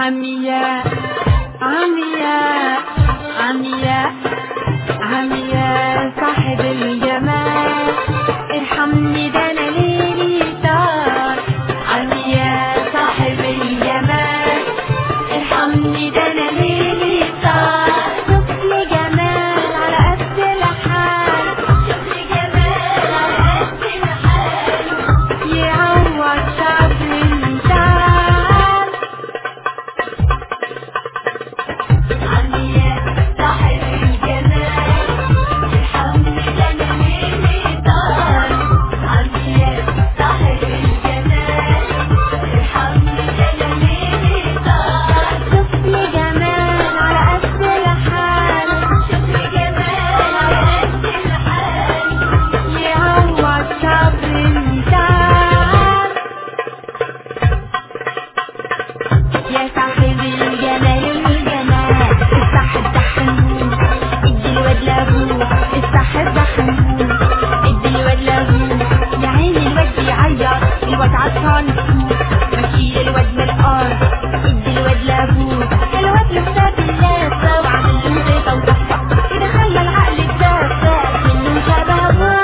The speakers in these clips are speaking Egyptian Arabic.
عمياء عمياء عمياء عمياء صاحب الجمال ارحمني ده انا ليلي طار عمياء صاحب الجمال ارحمني ده انا ليلي طار شوف لي جمال على قد الحال شوف لي جمال على قد الحال يعوض شعب الانسان عمياء صاحب الجمال ارحمني ده انا ليلي طار عمياء صاحب الجمال ارحمني ده انا ليلي طار شوف لي جمال على قد الحال شوف لي جمال على قد الحال يعوض صبر الانسان يا صاحب الجمال الجمال افتح الدحنون ادي الواد لابوه افتح الدحنون ادي الواد لابوه يا عيني الواد بيعيط الواد عطشان مشي الواد من الارض ادي الواد لابوه الواد لسه بالله طبعا اللي مزيفه وصفه كده خلى العقل يتدفى منه شبه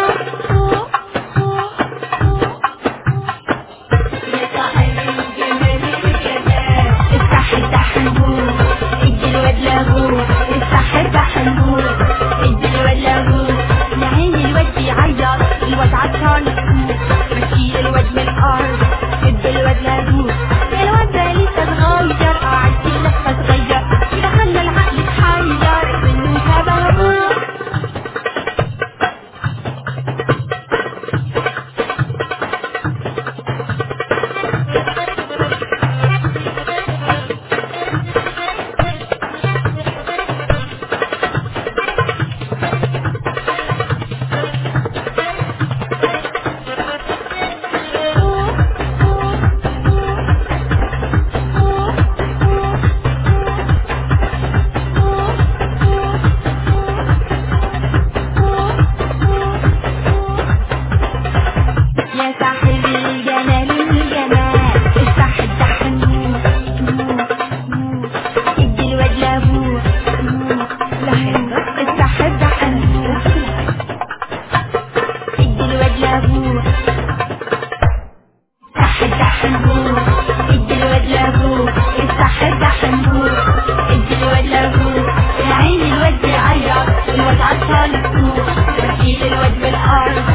يا صاحب الجمال الجمال افتح الدحنبور ادي الواد لابوه افتح الدحنبور ادي الواد لابوه يا عيني الواد بيعيط الواد عطشان مشي الواد من الارض ادي الواد لابوه الواد ده لسه صغير قاعد في لفه صغير كده خلى العقل يتحير منه شبه ابوه يا صاحب الجمال الجمال افتح الدحنون ادي الواد لابوه افتح الدحنون ادي الواد لابوه افتح الدحنون ادي الواد لابوه افتح الدحنون ادي الواد لابوه يا عيني الواد بيعيط الواد عطشان مشيل الواد بالارض